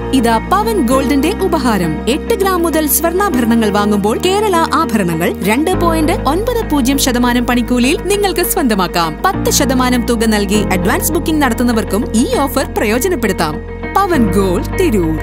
ഇതാ പവൻ ഗോൾഡിന്റെ ഉപഹാരം എട്ട് ഗ്രാം മുതൽ സ്വർണ്ണാഭരണങ്ങൾ വാങ്ങുമ്പോൾ കേരള ആഭരണങ്ങൾ രണ്ട് പോയിന്റ് ഒൻപത് പൂജ്യം ശതമാനം പണിക്കൂലിയിൽ നിങ്ങൾക്ക് സ്വന്തമാക്കാം പത്ത് ശതമാനം തുക നൽകി അഡ്വാൻസ് ബുക്കിംഗ് നടത്തുന്നവർക്കും ഈ ഓഫർ പ്രയോജനപ്പെടുത്താം പവൻ ഗോൾഡ് തിരൂർ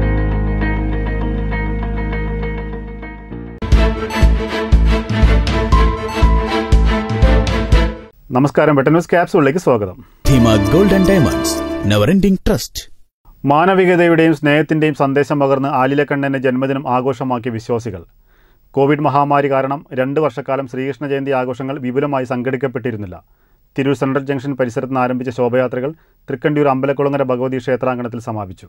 നമസ്കാരം വെട്ട ന്യൂസ് ക്യാപ്സൂളിലേക്ക് സ്വാഗതം ധീമ gold and diamonds never ending trust മാനവികതയുടെയും സ്നേഹത്തിന്റെയും സന്ദേശം പകർന്ന് ആലിലക്കണ്ണന്റെ ജന്മദിനം ആഘോഷമാക്കിയ വിശ്വാസികൾ കോവിഡ് മഹാമാരി കാരണം രണ്ട് വർഷക്കാലം ശ്രീകൃഷ്ണ ജയന്തി ആഘോഷങ്ങൾ വിപുലമായി സംഘടിക്കപ്പെട്ടിരുന്നില്ല തിരൂർ സെൻട്രൽ ജംഗ്ഷൻ പരിസരത്ത് നിന്ന് ആരംഭിച്ച ശോഭയാത്രകൾ തൃക്കണ്ടിയൂർ അമ്പലക്കുളങ്ങര ഭഗവതി ക്ഷേത്രാങ്കണത്തിൽ സമാപിച്ചു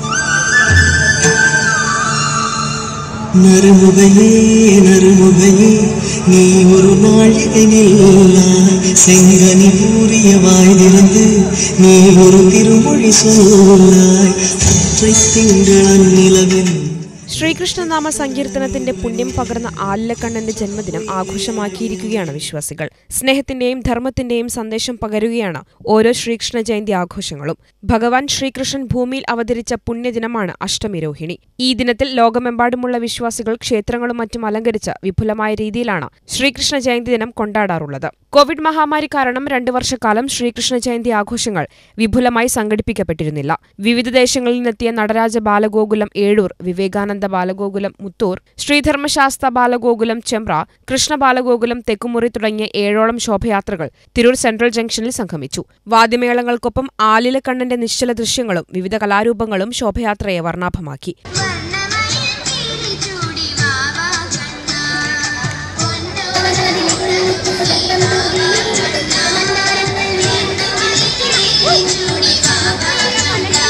நறுமுகையே நறுமுகையே நீ ஒரு நாழிகை நில்லாய் செங்கனி கூறிய வாய் திறந்து நீ ஒரு திருமொழி சொல்லாய் ஒற்றை திங்களன் நிலவில் ശ്രീകൃഷ്ണനാമ സങ്കീർത്തനത്തിന്റെ പുണ്യം പകർന്ന ആലിലക്കണ്ണന്റെ ജന്മദിനം ആഘോഷമാക്കിയിരിക്കുകയാണ് വിശ്വാസികൾ സ്നേഹത്തിന്റെയും ധർമ്മത്തിന്റെയും സന്ദേശം പകരുകയാണ് ഓരോ ശ്രീകൃഷ്ണ ജയന്തി ആഘോഷങ്ങളും ഭഗവാൻ ശ്രീകൃഷ്ണൻ ഭൂമിയിൽ അവതരിച്ച പുണ്യദിനമാണ് അഷ്ടമി രോഹിണി ഈ ദിനത്തിൽ ലോകമെമ്പാടുമുള്ള വിശ്വാസികൾ ക്ഷേത്രങ്ങളും മറ്റും അലങ്കരിച്ച് വിപുലമായ രീതിയിലാണ് ശ്രീകൃഷ്ണ ജയന്തി ദിനം കൊണ്ടാടാറുള്ളത് കോവിഡ് മഹാമാരി കാരണം രണ്ടു വർഷക്കാലം ശ്രീകൃഷ്ണ ജയന്തി ആഘോഷങ്ങൾ വിപുലമായി സംഘടിപ്പിക്കപ്പെട്ടിരുന്നില്ല വിവിധ ദേശങ്ങളിൽ നിന്നെത്തിയ നടരാജ ബാലഗോകുലം ഏഴൂർ വിവേകാനന്ദ ബാലഗോകുലം മുത്തൂർ ശ്രീധർമ്മശാസ്ത്ര ബാലഗോകുലം ചെമ്പ്ര കൃഷ്ണ ബാലഗോകുലം തെക്കുമുറി തുടങ്ങിയ ഏഴോളം ശോഭയാത്രകൾ തിരൂർ സെൻട്രൽ ജംഗ്ഷനിൽ സംഗമിച്ചു വാദ്യമേളങ്ങൾക്കൊപ്പം ആലിലക്കണ്ണന്റെ നിശ്ചല ദൃശ്യങ്ങളും വിവിധ കലാരൂപങ്ങളും ശോഭയാത്രയെ വർണ്ണാഭമാക്കി വർണ്ണമയിൽ പീലി ചൂടി വാവാ കണ്ണാ പൊന്നോരങ്ങളിൽ വാവാ കണ്ണാ വീണ്ടുമയിൽ പീലി ചൂടി വാവാ കണ്ണാ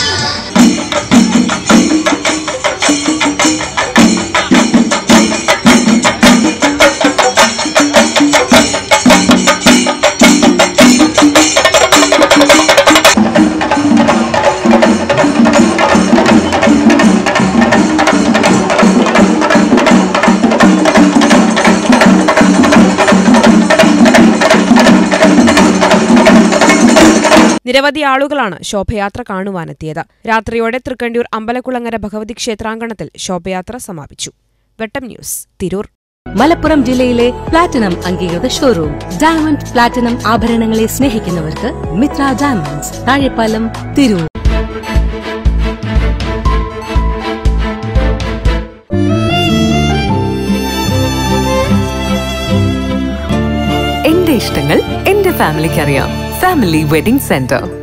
നിരവധി ആളുകളാണ് ശോഭയാത്ര കാണുവാനെത്തിയത് രാത്രിയോടെ തൃക്കണ്ടിയൂർ അമ്പലക്കുളങ്ങര ഭഗവതി ക്ഷേത്രാങ്കണത്തിൽ ശോഭയാത്ര സമാപിച്ചു വെട്ടം ന്യൂസ് തിരൂർ മലപ്പുറം ജില്ലയിലെ പ്ലാറ്റിനം അംഗീകൃത ഷോറൂം ഡയമണ്ട് പ്ലാറ്റിനം ആഭരണങ്ങളെ സ്നേഹിക്കുന്നവർക്ക് മിത്ര ഡയമണ്ട്സ് താഴെപ്പാലം തിരൂർ എന്റെ ഇഷ്ടങ്ങൾ എന്റെ ഫാമിലിക്ക് അറിയാം ഫാമിലി വെഡിംഗ് സെന്റർ